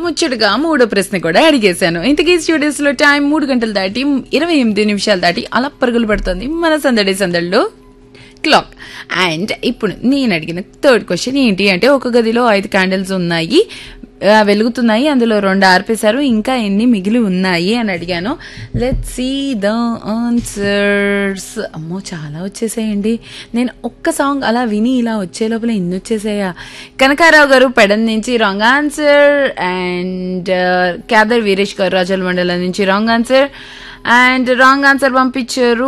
ముచ్చటగా మూడో ప్రశ్న కూడా అడిగేశాను ఇంతకీ స్టూడియోస్ లో టైం మూడు గంటలు దాటి ఇరవై ఎనిమిది నిమిషాలు దాటి అలా పరుగులు పడుతుంది మన సందడి సందడిలో క్లాక్ అండ్ ఇప్పుడు నేను అడిగిన థర్డ్ క్వశ్చన్ ఏంటి అంటే ఒక గదిలో ఐదు క్యాండిల్స్ ఉన్నాయి ఆ, వెలుగుతున్నాయి అందులో రెండు ఆర్పేశారు ఇంకా ఎన్ని మిగిలి ఉన్నాయి అని అడిగాను లెట్ సీ ద ఆన్సర్స్ అమ్మో చాలా వచ్చేసాయండి నేను ఒక్క సాంగ్ అలా విని ఇలా వచ్చే లోపల ఇన్ని వచ్చేసాయా కనకారావు గారు పెడన్ నుంచి wrong answer and Khader Veeresh garu Rajala మండలం నుంచి wrong answer and wrong answer పంపించారు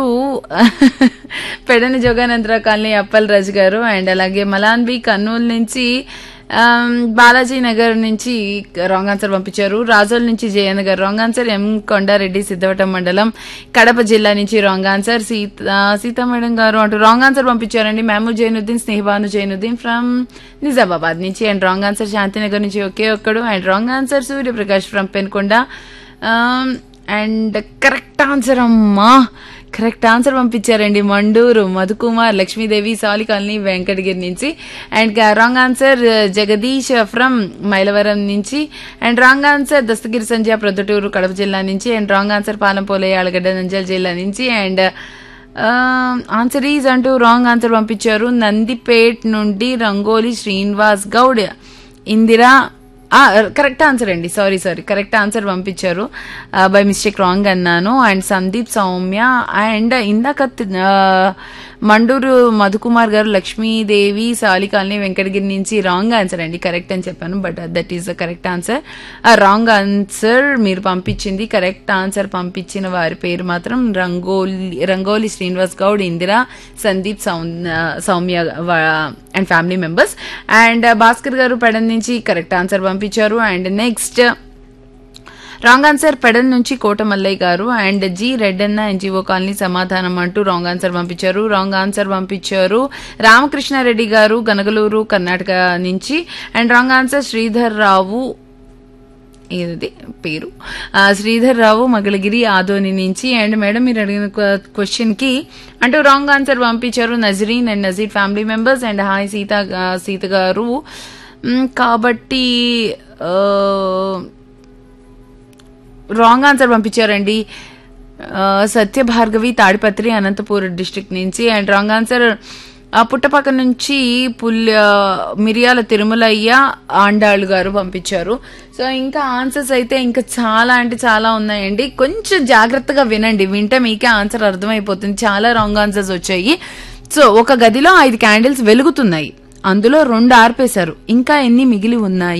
పెడని జోగానందరా కాలనీ అప్పల్ రాజు గారు అండ్ అలాగే మలాన్బి కర్నూలు నుంచి ఆమ్, బాలాజీ నగర్ నుంచి రాంగ్ ఆన్సర్ పంపించారు రాజోల్ నుంచి Jayan garu wrong answer M Kondareddy Siddavatam మండలం కడప జిల్లా నుంచి wrong answer Seetha Seetha madam garu అంటూ రాంగ్ ఆన్సర్ పంపించారండి మహమూద్ జైనుద్దీన్ స్నేహబాను జైనుద్దీన్ ఫ్రమ్ నిజామాబాద్ నుంచి అండ్ రాంగ్ ఆన్సర్ శాంతినగర్ నుంచి ఒకే ఒక్కడు and wrong answer Suryaprakash from Penukonda ఆమ్, అండ్ కరెక్ట్ ఆన్సర్ అమ్మా కరెక్ట్ ఆన్సర్ పంపించారండి మండూరు మధుకుమార్ లక్ష్మీదేవి సాలి కాలనీ వెంకటగిరి నుంచి and wrong answer Jagadish from Mylavaram నుంచి and wrong answer Dastagiri Sanjay Proddatur Kadapa జిల్లా నుంచి అండ్ రాంగ్ ఆన్సర్ పాలంపోలే ఆలగడ్డ నంజల్ జిల్లా నుంచి అండ్ ఆన్సర్ ఈజ్ అంటూ రాంగ్ ఆన్సర్ పంపించారు నందిపేట్ నుండి రంగోలి శ్రీనివాస్ గౌడ్ ఇందిరా కరెక్ట్ ఆన్సర్ అండి సారీ సారీ కరెక్ట్ ఆన్సర్ పంపించారు బై మిస్టేక్ రాంగ్ అన్నాను అండ్ సందీప్ సౌమ్య అండ్ ఇందాక ఆ, మండూరు మధుకుమార్ గారు లక్ష్మీదేవి సాలి కాలనీ వెంకటగిరి నుంచి రాంగ్ ఆన్సర్ అండి కరెక్ట్ అని చెప్పాను but that is the correct answer wrong answer మీరు పంపించింది కరెక్ట్ ఆన్సర్ పంపించిన వారి పేరు మాత్రం రంగోలి రంగోలి శ్రీనివాస్ గౌడ్ ఇందిరా సందీప్ సౌ- Soumya and family members and Bhaskar garu Pedana నుంచి కరెక్ట్ ఆన్సర్ పంపించారు and next wrong answer Pedana నుంచి Kota Mallaiah garu and G Reddanna NGO colony సమాధానం అంటూ రాంగ్ ఆన్సర్ పంపించారు రాంగ్ ఆన్సర్ పంపించారు రామకృష్ణారెడ్డి గారు గనగలూరు కర్ణాటక నుంచి and wrong answer Sridhar Rao ఏది పేరు ఆ, శ్రీధర్ రావు మగళగిరి ఆదోని నుంచి అండ్ మేడం మీరు అడిగిన క్వశ్చన్ కి అంటూ రాంగ్ ఆన్సర్ పంపించారు Nazreen and Nazeer family members and hi Seetha ఆ, సీత గారు మ్, కాబట్టి ఆ, రాంగ్ ఆన్సర్ పంపించారండి ఆ, సత్య భార్గవి తాడిపత్రి అనంతపూర్ డిస్ట్రిక్ట్ నుంచి అండ్ రాంగ్ ఆన్సర్ ఆ, పుట్టపక్క నుంచి పుల్య మిరియాల తిరుమలయ్య ఆండాళ్ళు గారు పంపించారు సో ఇంకా ఆన్సర్స్ అయితే ఇంకా చాలా అంటే చాలా ఉన్నాయండి కొంచెం జాగ్రత్తగా వినండి వింటే మీకే ఆన్సర్ అర్థమైపోతుంది చాలా రాంగ్ ఆన్సర్స్ వచ్చాయి సో ఒక గదిలో ఐదు క్యాండిల్స్ వెలుగుతున్నాయి అందులో రెండు ఆర్పేశారు ఇంకా ఎన్ని మిగిలి ఉన్నాయి